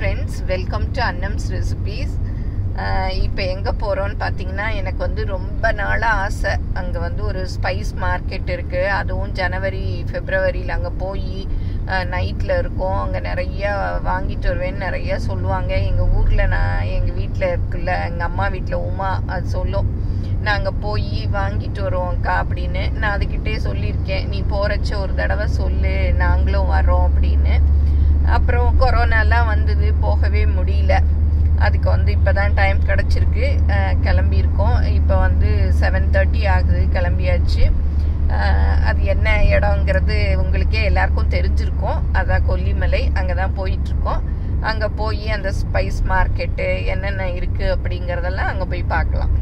Friends welcome to Annam's recipes இப்போ எங்கே போகிறோன்னு பார்த்தீங்கன்னா எனக்கு வந்து ரொம்ப நாளாக ஆசை அங்கே வந்து ஒரு ஸ்பைஸ் மார்க்கெட் இருக்குது அதுவும் ஜனவரி ஃபெப்ரவரியில் அங்கே போய் நைட்டில் இருக்கும் அங்கே நிறைய வாங்கிட்டு வருவேன்னு நிறைய சொல்லுவாங்க எங்கள் ஊரில் நான் எங்கள் வீட்டில் இருக்குல்ல எங்கள் அம்மா வீட்டில் உமா அது சொல்லும் நாங்கள் போய் வாங்கிட்டு வருவோம்க்கா அப்படின்னு நான் அதுக்கிட்டே சொல்லியிருக்கேன் நீ போகிறச்ச ஒரு தடவை சொல்லு நாங்களும் வரோம் அப்படின்னு அப்புறம் கொரோனாலாம் வந்தது போகவே முடியல அதுக்கு வந்து இப்போ தான் டைம் கிடச்சிருக்கு கிளம்பியிருக்கோம் இப்போ வந்து செவன் தேர்ட்டி ஆகுது கிளம்பியாச்சு அது என்ன இடங்கிறது உங்களுக்கே எல்லாருக்கும் தெரிஞ்சிருக்கும் அதான் கொல்லிமலை அங்கே தான் போயிட்டுருக்கோம் அங்கே போய் அந்த ஸ்பைஸ் மார்க்கெட்டு என்னென்ன இருக்குது அப்படிங்கிறதெல்லாம் அங்கே போய் பார்க்கலாம்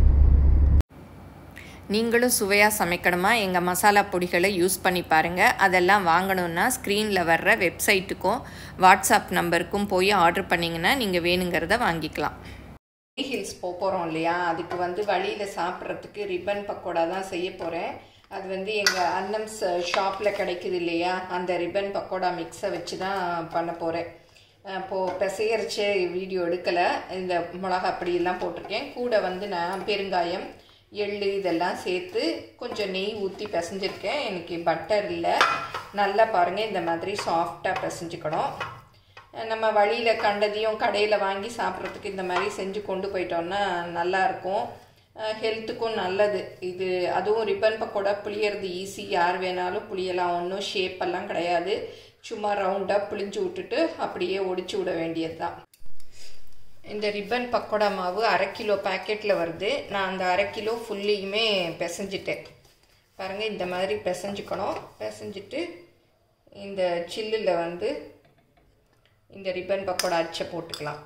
நீங்களும் சுவையாக சமைக்கணுமா எங்கள் மசாலா பொடிகளை யூஸ் பண்ணி பாருங்கள் அதெல்லாம் வாங்கணுன்னா ஸ்க்ரீனில் வர்ற வெப்சைட்டுக்கும் வாட்ஸ்அப் நம்பருக்கும் போய் ஆர்டர் பண்ணிங்கன்னா நீங்கள் வேணுங்கிறத வாங்கிக்கலாம் ஹில்ஸ் போக போகிறோம் இல்லையா அதுக்கு வந்து வழியில் சாப்பிட்றதுக்கு ரிப்பன் பக்கோடா தான் செய்ய போகிறேன் அது வந்து எங்கள் அன்னம்ஸ் ஷாப்பில் கிடைக்குது இல்லையா அந்த ரிப்பன் பக்கோடா மிக்ஸை வச்சு தான் பண்ண போகிறேன் இப்போது பிசையரிச்சு வீடியோ எடுக்கலை இந்த மிளகா அப்படியெல்லாம் போட்டிருக்கேன் கூட வந்து நான் பெருங்காயம் எள்ளு இதெல்லாம் சேர்த்து கொஞ்சம் நெய் ஊற்றி பிசைஞ்சிருக்கேன் எனக்கு பட்டர் இல்லை நல்லா பாருங்கள் இந்த மாதிரி சாஃப்டாக பிசைஞ்சுக்கணும் நம்ம வழியில் கண்டதையும் கடையில் வாங்கி சாப்பிட்றதுக்கு இந்த மாதிரி செஞ்சு கொண்டு போயிட்டோம்னா நல்லாயிருக்கும் ஹெல்த்துக்கும் நல்லது இது அதுவும் ரிப்பன் பக்கோடா புளியறது ஈஸி யார் வேணாலும் புளியலாம் ஒன்றும் ஷேப்பெல்லாம் கிடையாது சும்மா ரவுண்டாக புளிஞ்சு விட்டுட்டு அப்படியே ஒடிச்சு விட வேண்டியது தான் இந்த ரிப்பன் பக்கோடா மாவு அரை கிலோ பேக்கெட்டில் வருது நான் அந்த அரை கிலோ ஃபுல்லையுமே பிசைஞ்சிட்டேன் பாருங்கள் இந்த மாதிரி பிசைஞ்சுக்கணும் பிசைஞ்சிட்டு இந்த சில்லில் வந்து இந்த ரிப்பன் பக்கோடா அச்சை போட்டுக்கலாம்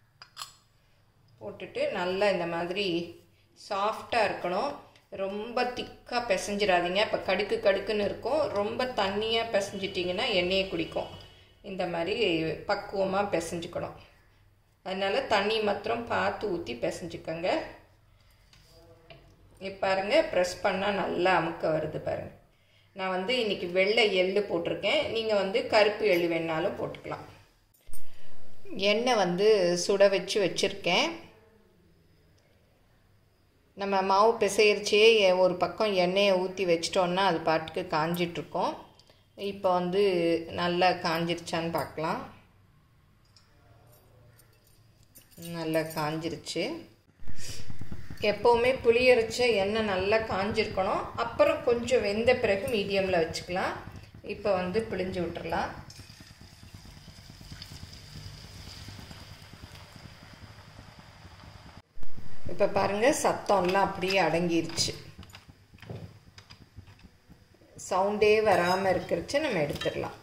போட்டுட்டு நல்லா இந்த மாதிரி சாஃப்டாக இருக்கணும் ரொம்ப திக்காக பிசைஞ்சிடாதீங்க இப்போ கடுக்கு கடுக்குன்னு இருக்கும் ரொம்ப தண்ணியாக பிசைஞ்சிட்டிங்கன்னா எண்ணெயை குடிக்கும் இந்த மாதிரி பக்குவமாக பிசைஞ்சுக்கணும் அதனால் தண்ணி மாத்திரம் பார்த்து ஊற்றி பிசைஞ்சுக்கோங்க பாருங்கள் ப்ரெஸ் பண்ணால் நல்லா அமுக்க வருது பாருங்கள் நான் வந்து இன்றைக்கி வெள்ளை எள்ளு போட்டிருக்கேன் நீங்கள் வந்து கருப்பு எள்ளு வேணாலும் போட்டுக்கலாம் எண்ணெய் வந்து சுட வச்சு வச்சுருக்கேன் நம்ம மாவு பிசையிறச்சே ஒரு பக்கம் எண்ணெயை ஊற்றி வச்சிட்டோன்னா அது பாட்டுக்கு காஞ்சிட்ருக்கோம் இப்போ வந்து நல்லா காஞ்சிருச்சான்னு பார்க்கலாம் நல்லா காஞ்சிருச்சு எப்போவுமே புளியரைச்ச எண்ணெய் நல்லா காஞ்சிருக்கணும் அப்புறம் கொஞ்சம் வெந்த பிறகு மீடியமில் வச்சுக்கலாம் இப்போ வந்து பிழிஞ்சு விட்டுறலாம் இப்போ பாருங்கள் சத்தம்லாம் அப்படியே அடங்கிருச்சு சவுண்டே வராமல் இருக்கிறச்சு நம்ம எடுத்துடலாம்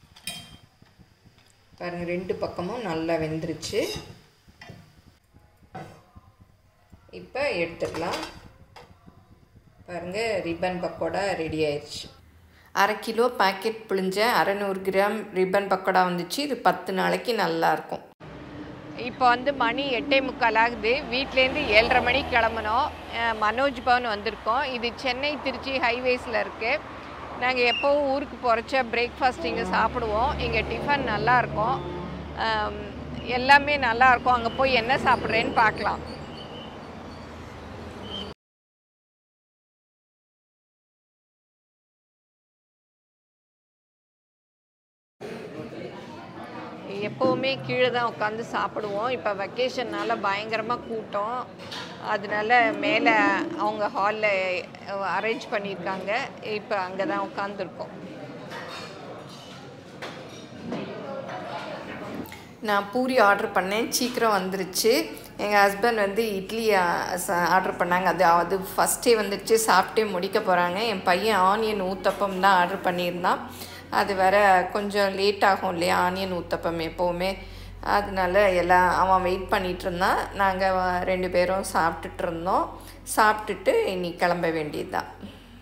பாருங்கள் ரெண்டு பக்கமும் நல்லா வெந்துருச்சு இப்போ எடுத்துடலாம் பாருங்கள் ரிப்பன் பக்கோடா ரெடி ஆயிடுச்சு அரை கிலோ பாக்கெட் புளிஞ்ச அறநூறு கிராம் ரிப்பன் பக்கோடா வந்துச்சு இது பத்து நாளைக்கு நல்லாயிருக்கும் இப்போ வந்து மணி எட்டே முக்கால் ஆகுது வீட்லேருந்து ஏழரை மணிக்கு கிளம்புனோம் மனோஜ் பவன் வந்திருக்கோம் இது சென்னை திருச்சி ஹைவேஸில் இருக்குது நாங்கள் எப்போவும் ஊருக்கு போகிறச்ச பிரேக்ஃபாஸ்ட் இங்கே சாப்பிடுவோம் இங்கே டிஃபன் நல்லாயிருக்கும் எல்லாமே நல்லாயிருக்கும் அங்கே போய் என்ன சாப்பிட்றேன்னு பார்க்கலாம் எப்போவுமே கீழே தான் உட்காந்து சாப்பிடுவோம் இப்போ வெக்கேஷன்னால் பயங்கரமாக கூட்டம் அதனால மேலே அவங்க ஹாலில் அரேஞ்ச் பண்ணியிருக்காங்க இப்போ அங்கே தான் உட்காந்துருக்கோம் நான் பூரி ஆர்டர் பண்ணேன் சீக்கிரம் வந்துருச்சு எங்கள் ஹஸ்பண்ட் வந்து இட்லி ஆர்டர் பண்ணாங்க அது அது ஃபஸ்ட்டே வந்துடுச்சு சாப்பிட்டே முடிக்க போகிறாங்க என் பையன் ஆனியன் ஊத்தப்பம் தான் ஆர்டர் பண்ணியிருந்தான் அது வேற கொஞ்சம் லேட் ஆகும் இல்லையா ஆனியன் ஊத்தப்பம் எப்போவுமே அதனால எல்லாம் அவன் வெயிட் பண்ணிகிட்டு இருந்தான் நாங்கள் ரெண்டு பேரும் சாப்பிட்டுட்டு இருந்தோம் சாப்பிட்டுட்டு இன்னைக்கு கிளம்ப வேண்டியது தான்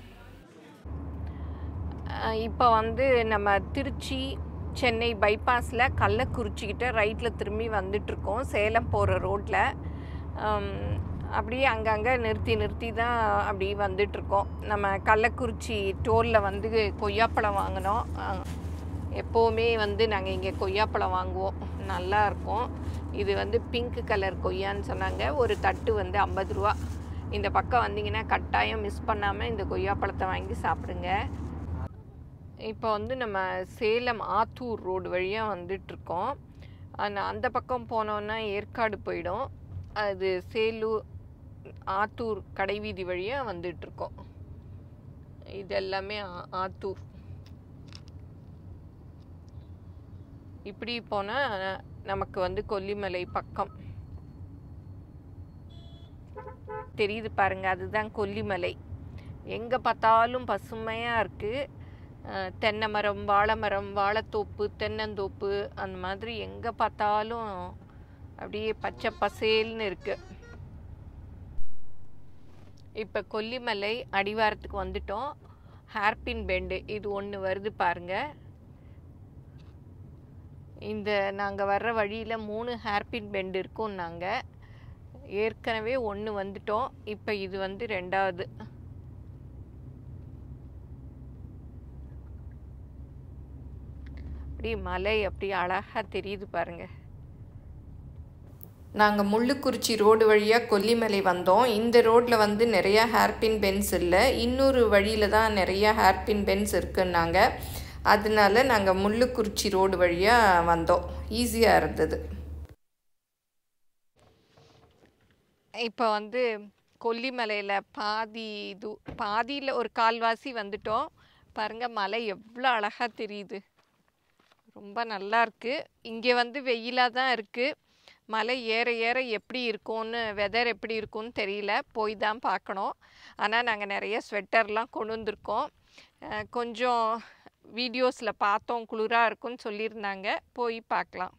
இப்போ வந்து நம்ம திருச்சி சென்னை பைபாஸில் கள்ளக்குறிச்சிக்கிட்ட ரைட்டில் திரும்பி வந்துட்டுருக்கோம் சேலம் போகிற ரோட்டில் அப்படியே அங்கங்கே நிறுத்தி நிறுத்தி தான் அப்படி வந்துட்டுருக்கோம் நம்ம கள்ளக்குறிச்சி டோலில் வந்து கொய்யாப்பழம் வாங்கினோம் எப்போவுமே வந்து நாங்கள் இங்கே கொய்யாப்பழம் வாங்குவோம் நல்லா இருக்கும் இது வந்து பிங்க் கலர் கொய்யான்னு சொன்னாங்க ஒரு தட்டு வந்து ஐம்பது ரூபா இந்த பக்கம் வந்தீங்கன்னா கட்டாயம் மிஸ் பண்ணாமல் இந்த கொய்யாப்பழத்தை வாங்கி சாப்பிடுங்க இப்போ வந்து நம்ம சேலம் ஆத்தூர் ரோடு வழியாக வந்துட்டுருக்கோம் ஆனால் அந்த பக்கம் போனோன்னா ஏற்காடு போயிடும் அது சேலூர் ஆத்தூர் கடைவீதி வழியாக வந்துட்டுருக்கோம் இது எல்லாமே ஆ- ஆத்தூர் இப்படி போனால் நமக்கு வந்து கொல்லிமலை பக்கம் தெரியுது பாருங்க அதுதான் கொல்லிமலை எங்கே பார்த்தாலும் பசுமையாக இருக்குது தென்னை மரம் வாழை மரம் வாழைத்தோப்பு தென்னந்தோப்பு அந்த மாதிரி எங்கே பார்த்தாலும் அப்படியே பச்சை பசேல்னு இருக்கு இப்போ கொல்லிமலை அடிவாரத்துக்கு வந்துட்டோம் ஹேர்பின் பெண்டு இது ஒன்று வருது பாருங்க இந்த நாங்கள் வர்ற வழியில் மூணு ஹேர்பின் பெண்டு இருக்கும் நாங்கள் ஏற்கனவே ஒன்று வந்துட்டோம் இப்போ இது வந்து ரெண்டாவது அப்படி மலை அப்படி அழகாக தெரியுது பாருங்க நாங்கள் முள்ளுக்குறிச்சி ரோடு வழியாக கொல்லிமலை வந்தோம் இந்த ரோட்டில் வந்து நிறையா ஹேர்பின் பென்ஸ் இல்லை இன்னொரு வழியில் தான் நிறையா ஹேர்பின் பென்ஸ் இருக்குன்னாங்க அதனால நாங்கள் முள்ளுக்குறிச்சி ரோடு வழியாக வந்தோம் ஈஸியாக இருந்தது இப்போ வந்து கொல்லிமலையில் பாதி இது பாதியில் ஒரு கால்வாசி வந்துட்டோம் பாருங்க மலை எவ்வளோ அழகாக தெரியுது ரொம்ப நல்லா இருக்கு இங்கே வந்து வெயிலாக தான் இருக்குது மலை ஏற ஏற எப்படி இருக்கும்னு வெதர் எப்படி இருக்கும்னு தெரியல போய் தான் பார்க்கணும் ஆனால் நாங்கள் நிறைய ஸ்வெட்டர்லாம் கொண்டு வந்திருக்கோம் அஹ் கொஞ்சம் வீடியோஸில் பார்த்தோம் குளிராக இருக்கும்னு சொல்லியிருந்தாங்க போய் பார்க்கலாம்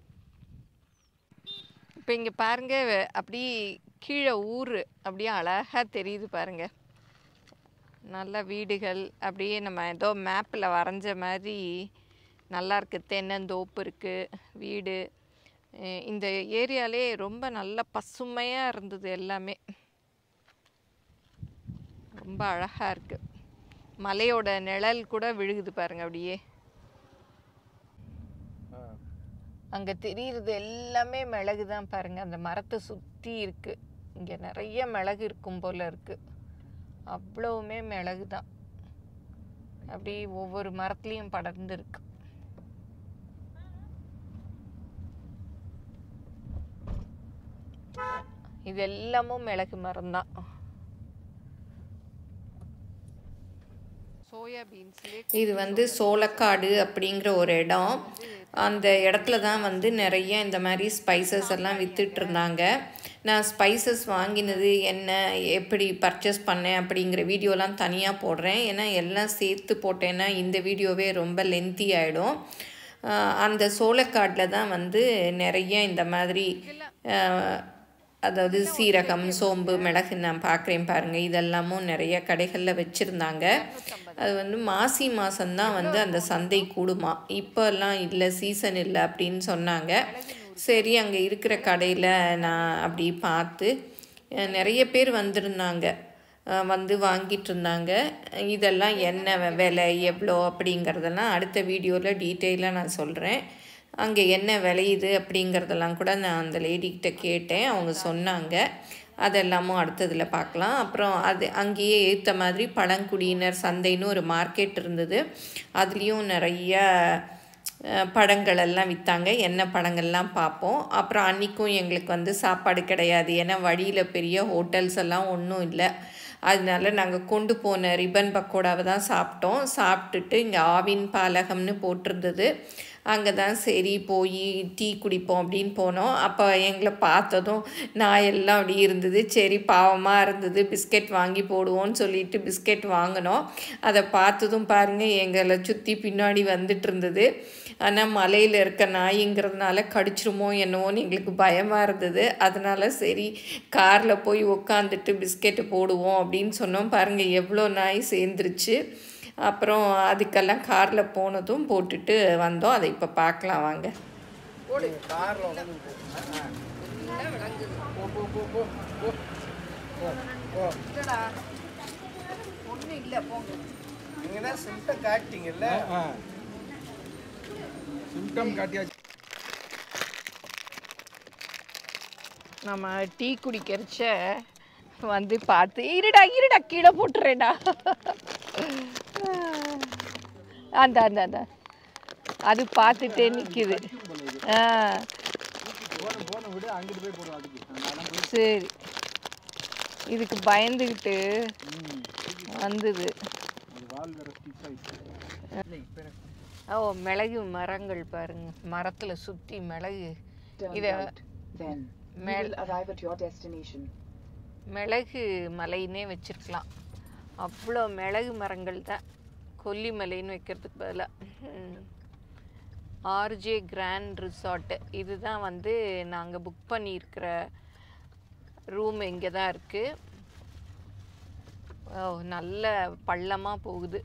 இப்போ இங்கே பாருங்க அப்படி கீழே ஊர் அப்படியே அழகாக தெரியுது பாருங்க நல்ல வீடுகள் அப்படியே நம்ம ஏதோ மேப்பில் வரைஞ்ச மாதிரி நல்லா இருக்கு தென்னந்தோப்பு இருக்குது வீடு அஹ் இந்த ஏரியாலே ரொம்ப நல்ல பசுமையாக இருந்தது எல்லாமே ரொம்ப அழகாக இருக்குது மலையோட நிழல் கூட விழுகுது பாருங்க அப்படியே அங்கே தெரியுறது எல்லாமே மிளகு தான் பாருங்க அந்த மரத்தை சுற்றி இருக்கு இங்கே நிறைய மிளகு இருக்கும் போல இருக்கு அவ்வளவுமே மிளகு தான் அப்படி ஒவ்வொரு மரத்துலேயும் படர்ந்து இருக்கு இது எல்லாமும் மிளகு மரம் தான் சோயா பீன்ஸ்லேயே இது வந்து சோளக்காடு அப்படிங்கிற ஒரு இடம் அந்த இடத்துல தான் வந்து நிறைய இந்த மாதிரி ஸ்பைசஸ் எல்லாம் வித்துட்டு இருந்தாங்க நான் ஸ்பைசஸ் வாங்கினது என்ன எப்படி பர்ச்சேஸ் பண்ணேன் அப்படிங்கிற வீடியோலாம் தனியாக போடுறேன் ஏன்னா எல்லாம் சேர்த்து போட்டேன்னா இந்த வீடியோவே ரொம்ப லென்த்தி ஆகிடும் அந்த சோளக்காட்டில் தான் வந்து நிறைய இந்த மாதிரி ஆஹ், அதாவது சீரகம் சோம்பு மிளகு நான் பார்க்குறேன் பாருங்கள் இதெல்லாமும் நிறைய கடைகளில் வச்சுருந்தாங்க அது வந்து மாசி மாதம்தான் வந்து அந்த சந்தை கூடுமா இப்போல்லாம் இல்லை சீசன் இல்லை அப்படின்னு சொன்னாங்க சரி அங்கே இருக்கிற கடையில் நான் அப்படி பார்த்து அஹ், நிறைய பேர் வந்திருந்தாங்க அஹ், வந்து வாங்கிட்டு இருந்தாங்க இதெல்லாம் என்ன வெ- விலை எவ்வளோ அப்படிங்கிறதெல்லாம் அடுத்த வீடியோவில் டீட்டெயிலாக நான் சொல்கிறேன் அங்கே என்ன விளையுது அப்படிங்கிறதெல்லாம் கூட நான் அந்த லேடிக்கிட்ட கேட்டேன் அவங்க சொன்னாங்க அதெல்லாமும் அடுத்ததில் பார்க்கலாம் அப்புறம் அது அங்கேயே ஏற்ற மாதிரி பழங்குடியினர் சந்தைன்னு ஒரு மார்க்கெட் இருந்தது அதுலேயும் நிறைய அஹ், பழங்கள் எல்லாம் விற்றாங்க என்ன பழங்கள்லாம் பார்ப்போம் அப்புறம் அன்றைக்கும் எங்களுக்கு வந்து சாப்பாடு கிடையாது ஏன்னா வழியில் பெரிய ஹோட்டல்ஸ் எல்லாம் ஒன்றும் இல்லை அதனால நாங்கள் கொண்டு போன ரிப்பன் பக்கோடாவை தான் சாப்பிட்டோம் சாப்பிட்டுட்டு இங்கே ஆவின் பாலகம்னு போட்டிருந்தது அங்கே தான் சரி போய் டீ குடிப்போம் அப்படின்னு போனோம் அப்போ எங்களை பார்த்ததும் நாயெல்லாம் அப்படி இருந்தது சரி பாவமாக இருந்தது பிஸ்கெட் வாங்கி போடுவோன்னு சொல்லிட்டு பிஸ்கெட் வாங்கினோம் அதை பார்த்ததும் பாருங்கள் எங்களை சுற்றி பின்னாடி வந்துட்டு இருந்தது ஆனால் மலையில் இருக்க நாய்ங்கிறதுனால கடிச்சிருமோ என்னவோன்னு எங்களுக்கு பயமாக இருந்தது அதனால சரி காரில் போய் உக்காந்துட்டு பிஸ்கெட்டு போடுவோம் அப்படின்னு சொன்னோம் பாருங்கள் எவ்வளோ நாய் சேர்ந்துருச்சு அப்புறம் அதுக்கெல்லாம் காரில் போனதும் போட்டுட்டு வந்தோம் அதை இப்போ பார்க்கலாம் வாங்க காரில் உட்காந்து போ போ போ போ போ போ போ ஒன்றும் இல்லை போங்க நீங்கள் தான் சிம்டம் காட்டிட்டீங்கல்ல சிம்டம் காட்டியாச்சு நம்ம டீ குடிக்கிறச்ச வந்து பார்த்து இருடா இருடா கீழே போட்டுறேடா அந்த அந்த அந்த அது பார்த்துட்டே நிற்கிது ஆ போன போன விட அங்கிட்டு போய் போடுவோம் அதுக்கு அதெல்லாம் போய் சரி இதுக்கு பயந்துக்கிட்டு ம் வந்தது அது வால் வேற ஸ்டிச் ஆயிடுச்சு இல்லை இப்போ எனக்கு ஓ மிளகு மரங்கள் பாருங்க மரத்தில் சுற்றி மிளகு Turn இதை right. Then you Mel- will arrive at your destination. மிளகு மலைன்னே வச்சிருக்கலாம் அவ்வளோ மிளகு மரங்கள் தான் கொல்லிமலைன்னு வைக்கிறதுக்கு பதிலாக ஆர்ஜே கிராண்ட் ரிசார்ட்டு இதுதான் வந்து நாங்கள் புக் பண்ணியிருக்கிற ரூம் இங்கே தான் இருக்குது ஓ நல்ல பள்ளமாக போகுது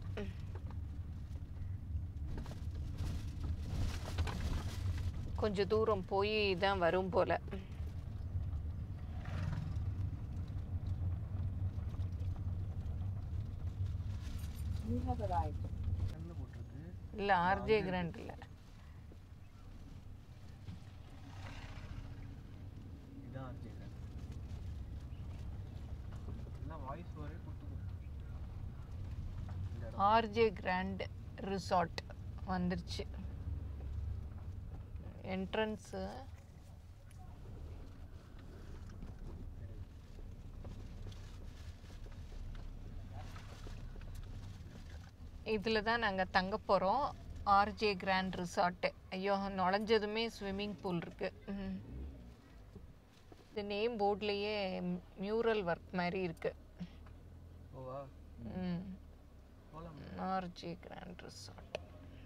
கொஞ்சம் தூரம் போய் தான் வரும் போல் You have arrived. என்ன போட்டிருக்கு இல்லை ஆர்ஜே கிராண்ட் இல்லை இதான் அர்ஜென்ட் எல்லாம் வாய்ஸ் வரே கொடுத்துக்கும் ஆர்ஜே கிராண்ட் ரிசார்ட் வந்துருச்சு என்ட்ரன்ஸு இதில் தான் நாங்கள் தங்க போகிறோம் ஆர்ஜே கிராண்ட் ரிசார்ட்டு ஐயோ நுழைஞ்சதுமே ஸ்விம்மிங் பூல் இருக்குது இது நேம் போர்ட்லேயே மியூரல் ஒர்க் மாதிரி இருக்குது ஓவா ம் போகலாம் ஆர்ஜே கிராண்ட் ரிசார்ட்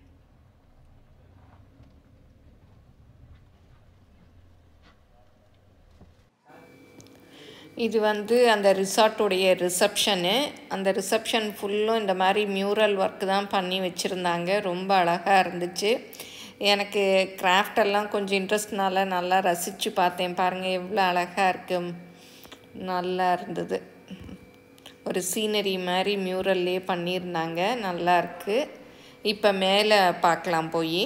இது வந்து அந்த ரிசார்ட்டுடைய ரிசப்ஷனு அந்த ரிசப்ஷன் ஃபுல்லும் இந்த மாதிரி மியூரல் ஒர்க் தான் பண்ணி வச்சுருந்தாங்க ரொம்ப அழகாக இருந்துச்சு எனக்கு கிராஃப்ட் எல்லாம் கொஞ்சம் இன்ட்ரெஸ்ட்னால நல்லா ரசித்து பார்த்தேன் பாருங்கள் எவ்வளோ அழகாக இருக்கு நல்லா இருந்தது ஒரு சீனரி மாதிரி மியூரல்லே பண்ணியிருந்தாங்க நல்லா இருக்கு இப்போ மேலே பார்க்கலாம் போய்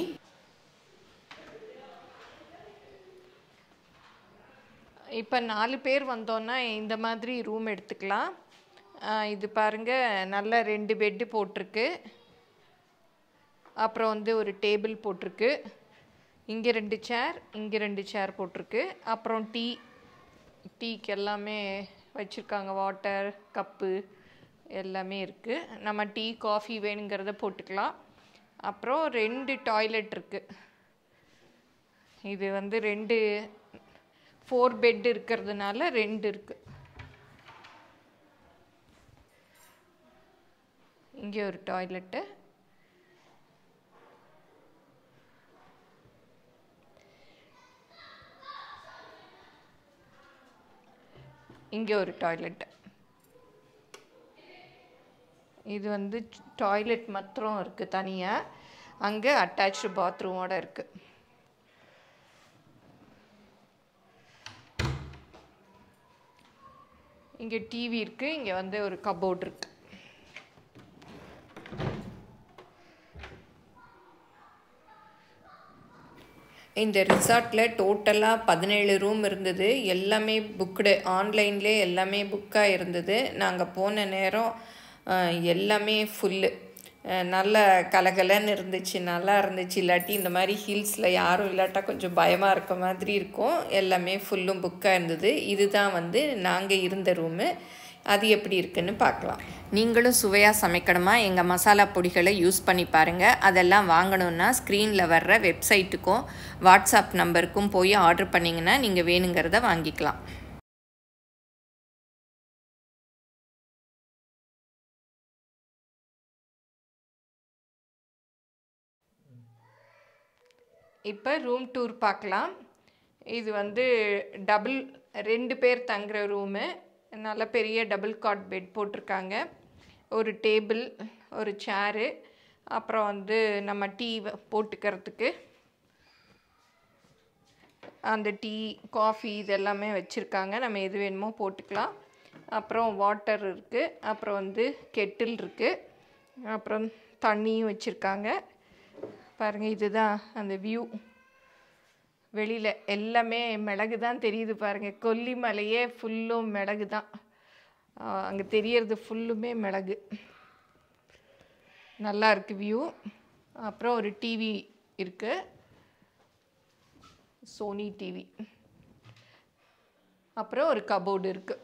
இப்போ நாலு பேர் வந்தோன்னா இந்த மாதிரி ரூம் எடுத்துக்கலாம் ஆஹ் இது பாருங்க நல்ல ரெண்டு பெட்டு போட்டிருக்கு அப்புறம் வந்து ஒரு டேபிள் போட்டிருக்கு இங்கே ரெண்டு சேர் இங்கே ரெண்டு சேர் போட்டிருக்கு அப்புறம் டீ டீக்கு எல்லாமே வச்சுருக்காங்க வாட்டர் கப்பு எல்லாமே இருக்குது நம்ம டீ காஃபி வேணுங்கிறத போட்டுக்கலாம் அப்புறம் ரெண்டு டாய்லெட் இருக்குது இது வந்து ரெண்டு ஃபோர் பெட் இருக்கிறதுனால ரெண்டு இருக்கு இங்கே ஒரு டாய்லெட்டு இங்கே ஒரு டாய்லெட்டு இது வந்து டாய்லெட் மாத்திரம் இருக்குது தனியாக அங்கே அட்டாச்சு பாத்ரூமோட இருக்குது இங்கே டிவி இருக்குது இங்கே வந்து ஒரு கபோர்ட் இருக்கு இந்த ரிசார்ட்டில் டோட்டலாக பதினேழு ரூம் இருந்தது எல்லாமே புக்டு ஆன்லைன்லேயே எல்லாமே புக்காக இருந்தது நாங்கள் போன நேரம் அஹ், எல்லாமே ஃபுல்லு நல்ல கலகலன்னு இருந்துச்சு நல்லா இருந்துச்சு இல்லாட்டி இந்த மாதிரி ஹில்ஸில் யாரும் இல்லாட்டா கொஞ்சம் பயமாக இருக்க மாதிரி இருக்கும் எல்லாமே ஃபுல்லும் புக்காக இருந்தது இதுதான் வந்து நாங்கள் இருந்த ரூமு அது எப்படி இருக்குன்னு பார்க்கலாம் நீங்களும் சுவையாக சமைக்கணுமா எங்கள் மசாலா பொடிகளை யூஸ் பண்ணி பாருங்கள் அதெல்லாம் வாங்கணுன்னா ஸ்க்ரீனில் வர்ற வெப்சைட்டுக்கும் வாட்ஸ்அப் நம்பருக்கும் போய் ஆர்டர் பண்ணிங்கன்னா நீங்கள் வேணுங்கிறத வாங்கிக்கலாம் இப்போ ரூம் டூர் பார்க்கலாம் இது வந்து டபுள் ரெண்டு பேர் தங்குற ரூமு நல்ல பெரிய டபுள் காட் பெட் போட்டிருக்காங்க ஒரு டேபிள் ஒரு சேரு அப்புறம் வந்து நம்ம டீ வ- போட்டுக்கிறதுக்கு அந்த டீ காஃபி இதெல்லாமே வச்சுருக்காங்க நம்ம எது வேணுமோ போட்டுக்கலாம் அப்புறம் வாட்டர் இருக்குது அப்புறம் வந்து கெட்டில் இருக்குது அப்புறம் தண்ணியும் வச்சுருக்காங்க பாருங்கள் இதுதான் அந்த வியூ வெளியில் எல்லாமே மிளகு தான் தெரியுது பாருங்கள் கொல்லிமலையே ஃபுல்லும் மிளகு தான் அங்கே தெரியறது ஃபுல்லுமே மிளகு நல்லா இருக்கு வியூ அப்புறம் ஒரு டிவி இருக்கு சோனி டிவி அப்புறம் ஒரு கபோர்டு இருக்கு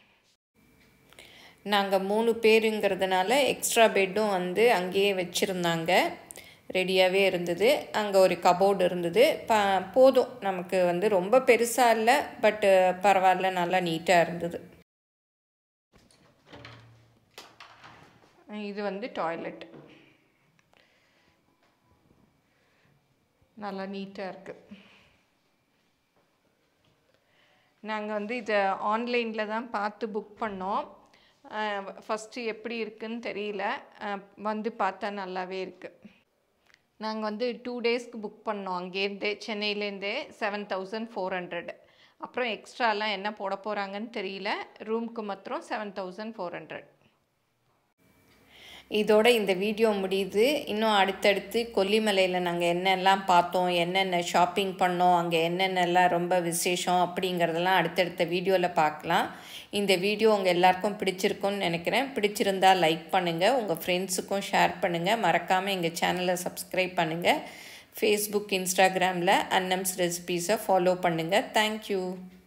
நாங்கள் மூணு பேருங்கிறதுனால எக்ஸ்ட்ரா பெட்டும் வந்து அங்கேயே வச்சுருந்தாங்க ரெடியாகவே இருந்தது அங்கே ஒரு கபோர்டு இருந்தது ப போதும் நமக்கு வந்து ரொம்ப பெருசாக இல்லை பட்டு பரவாயில்ல நல்லா நீட்டாக இருந்தது இது வந்து டாய்லெட் நல்லா நீட்டாக இருக்குது நாங்கள் வந்து இதை ஆன்லைனில் தான் பார்த்து புக் பண்ணோம் ஃபஸ்ட்டு எப்படி இருக்குன்னு தெரியல அஹ் வந்து பார்த்தா நல்லாவே இருக்குது நாங்கள் வந்து டூ டேஸ்க்கு புக் பண்ணோம் அங்கேருந்தே சென்னையிலேருந்தே செவன் தௌசண்ட் ஃபோர் ஹண்ட்ரட் அப்புறம் எக்ஸ்ட்ராலாம் என்ன போட போகிறாங்கன்னு தெரியல ரூமுக்கு மாத்திரம் செவன் தௌசண்ட் ஃபோர் ஹண்ட்ரட் இதோட இந்த வீடியோ முடியுது இன்னும் அடுத்தடுத்து கொல்லிமலையில் நாங்கள் என்னெல்லாம் பார்த்தோம் என்னென்ன ஷாப்பிங் பண்ணோம் அங்கே என்னென்னலாம் ரொம்ப விசேஷம் அப்படிங்கிறதெல்லாம் அடுத்தடுத்த வீடியோவில் பார்க்கலாம் இந்த வீடியோ உங்கள் எல்லாருக்கும் பிடிச்சிருக்கும்னு நினைக்கிறேன் பிடிச்சிருந்தா லைக் பண்ணுங்கள் உங்கள் ஃப்ரெண்ட்ஸுக்கும் ஷேர் பண்ணுங்கள் மறக்காமல் எங்கள் சேனலை சப்ஸ்கிரைப் பண்ணுங்கள் ஃபேஸ்புக் இன்ஸ்டாகிராமில் அன்னம்ஸ் ரெசிபீஸை ஃபாலோ பண்ணுங்கள் தேங்க்யூ